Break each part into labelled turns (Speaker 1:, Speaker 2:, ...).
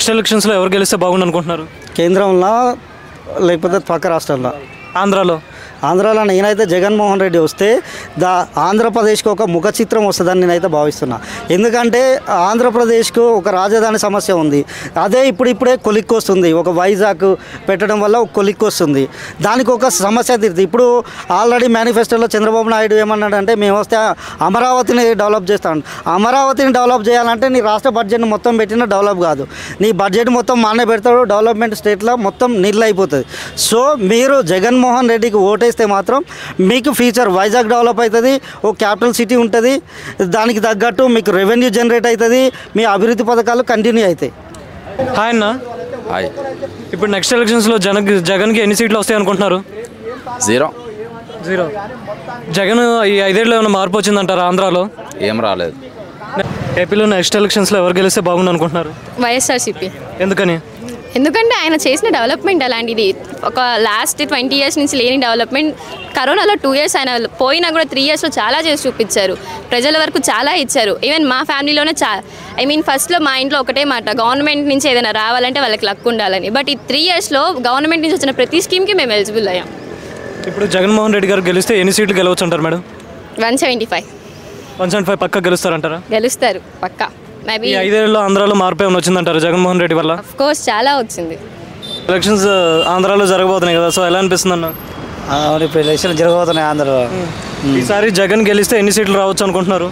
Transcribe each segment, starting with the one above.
Speaker 1: next ఎలక్షన్స్లో ఎవరు గెలిస్తే బాగుండు అనుకుంటున్నారు
Speaker 2: కేంద్రంలో లేకపోతే పక్క రాష్ట్రంలో
Speaker 1: ఆంధ్రాలో
Speaker 2: ఆంధ్రాలో నేనైతే జగన్మోహన్ రెడ్డి వస్తే దా ఆంధ్రప్రదేశ్కి ఒక ముఖ చిత్రం వస్తుందని నేనైతే భావిస్తున్నా ఎందుకంటే ఆంధ్రప్రదేశ్కు ఒక రాజధాని సమస్య ఉంది అదే ఇప్పుడు ఇప్పుడే కొలిక్కి వస్తుంది ఒక వైజాగ్ పెట్టడం వల్ల ఒక కొలిక్కి వస్తుంది దానికి ఒక సమస్య తీరుతుంది ఇప్పుడు ఆల్రెడీ మేనిఫెస్టోలో చంద్రబాబు నాయుడు ఏమన్నాడంటే మేము వస్తే అమరావతిని డెవలప్ చేస్తాం అమరావతిని డెవలప్ చేయాలంటే నీ రాష్ట్ర బడ్జెట్ మొత్తం పెట్టిన డెవలప్ కాదు నీ బడ్జెట్ మొత్తం మానే పెడతాడు డెవలప్మెంట్ స్టేట్లో మొత్తం నీళ్ళు అయిపోతుంది సో మీరు జగన్మోహన్ రెడ్డికి ఓటేస్తే మాత్రం మీకు ఫ్యూచర్ వైజాగ్ డెవలప్ అవుతుంది ఓ క్యాపిటల్ సిటీ ఉంటుంది దానికి తగ్గట్టు మీకు రెవెన్యూ జనరేట్ అవుతుంది మీ అభివృద్ధి పథకాలు కంటిన్యూ అవుతాయి
Speaker 1: హాయ్ అన్న
Speaker 3: హాయ్
Speaker 1: ఇప్పుడు నెక్స్ట్ ఎలక్షన్స్లో జన జగన్కి ఎన్ని సీట్లు వస్తాయి అనుకుంటున్నారు
Speaker 3: జీరో
Speaker 1: జీరో జగన్ ఈ ఐదేళ్ళు ఏమైనా మార్పు వచ్చిందంటారా ఆంధ్రాలో
Speaker 3: ఏం రాలేదు
Speaker 1: ఏపీలో నెక్స్ట్ ఎలక్షన్స్లో ఎవరు గెలిస్తే బాగుండు అనుకుంటున్నారు
Speaker 4: వైఎస్ఆర్సీపీ
Speaker 1: ఎందుకని
Speaker 4: ఎందుకంటే ఆయన చేసిన డెవలప్మెంట్ అలాంటిది ఒక లాస్ట్ ట్వంటీ ఇయర్స్ నుంచి లేని డెవలప్మెంట్ కరోనాలో టూ ఇయర్స్ ఆయన పోయినా కూడా త్రీ ఇయర్స్లో చాలా చేసి చూపించారు ప్రజల వరకు చాలా ఇచ్చారు ఈవెన్ మా ఫ్యామిలీలోనే చా ఐ మీన్ ఫస్ట్లో మా ఇంట్లో ఒకటే మాట గవర్నమెంట్ నుంచి ఏదైనా రావాలంటే వాళ్ళకి లక్ ఉండాలని బట్ ఈ త్రీ ఇయర్స్లో గవర్నమెంట్ నుంచి వచ్చిన ప్రతి స్కీమ్కి మేము ఎలిజిబుల్ అయ్యాం
Speaker 1: ఇప్పుడు జగన్మోహన్ రెడ్డి గారు గెలిస్తే ఎన్ని సీట్లు గెలవచ్చు అంటారు madam
Speaker 4: one seventy five
Speaker 1: one seventy five పక్క గెలుస్తారంటారా
Speaker 4: గెలుస్తారు పక్కా మేబీ
Speaker 1: ఈ ఐదేళ్ళలో ఆంధ్రాలో మార్పు ఏమైనా వచ్చిందంటారు జగన్మోహన్ రెడ్డి వల్ల
Speaker 4: ఆఫ్ కోర్స్ చాలా వచ్చింది
Speaker 1: ఎలక్షన్స్ ఆంధ్రాలో జరగబోతున్నాయి కదా సో ఎలా అనిపిస్తుంది అన్న
Speaker 2: అవును ఇప్పుడు ఎలక్షన్ జరగబోతున్నాయి ఆంధ్రలో
Speaker 1: ఈసారి జగన్ గెలిస్తే ఎన్ని సీట్లు రావచ్చు అనుకుంటున్నారు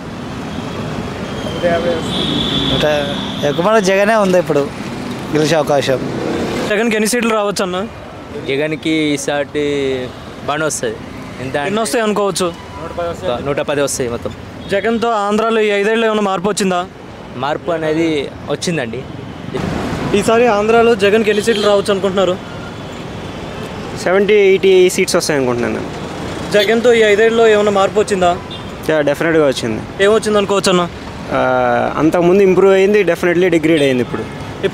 Speaker 2: అంటే ఎక్కువ మంది జగనే ఉంది ఇప్పుడు గెలిచే అవకాశం
Speaker 1: జగన్కి ఎన్ని సీట్లు రావచ్చు అన్న
Speaker 5: జగన్కి ఈసారి బాగానే వస్తుంది ఎంత
Speaker 1: ఎన్ని వస్తాయి అనుకోవచ్చు
Speaker 5: ఒక నూట పది వస్తాయి మొత్తం
Speaker 1: జగన్తో ఆంధ్రాలో ఈ ఐదేళ్ళు ఏమైనా మార్పు వచ్చిందా
Speaker 5: మార్పు అనేది వచ్చిందండి
Speaker 1: ఈసారి ఆంధ్రాలో జగన్కి ఎన్ని సీట్లు రావచ్చు అనుకుంటున్నారు
Speaker 6: సెవెంటీ ఎయిటీ సీట్స్ వస్తాయి అనుకుంటున్నాను నేను
Speaker 1: జగన్తో ఈ ఐదేళ్ళలో ఏమైనా మార్పు వచ్చిందా
Speaker 6: యా, డెఫినెట్గా వచ్చింది
Speaker 1: ఏమొచ్చింది అనుకోవచ్చు అన్న
Speaker 6: ఆ, అంతకుముందు ఇంప్రూవ్ అయింది డెఫినెట్లీ డిగ్రేడ్ అయింది ఇప్పుడు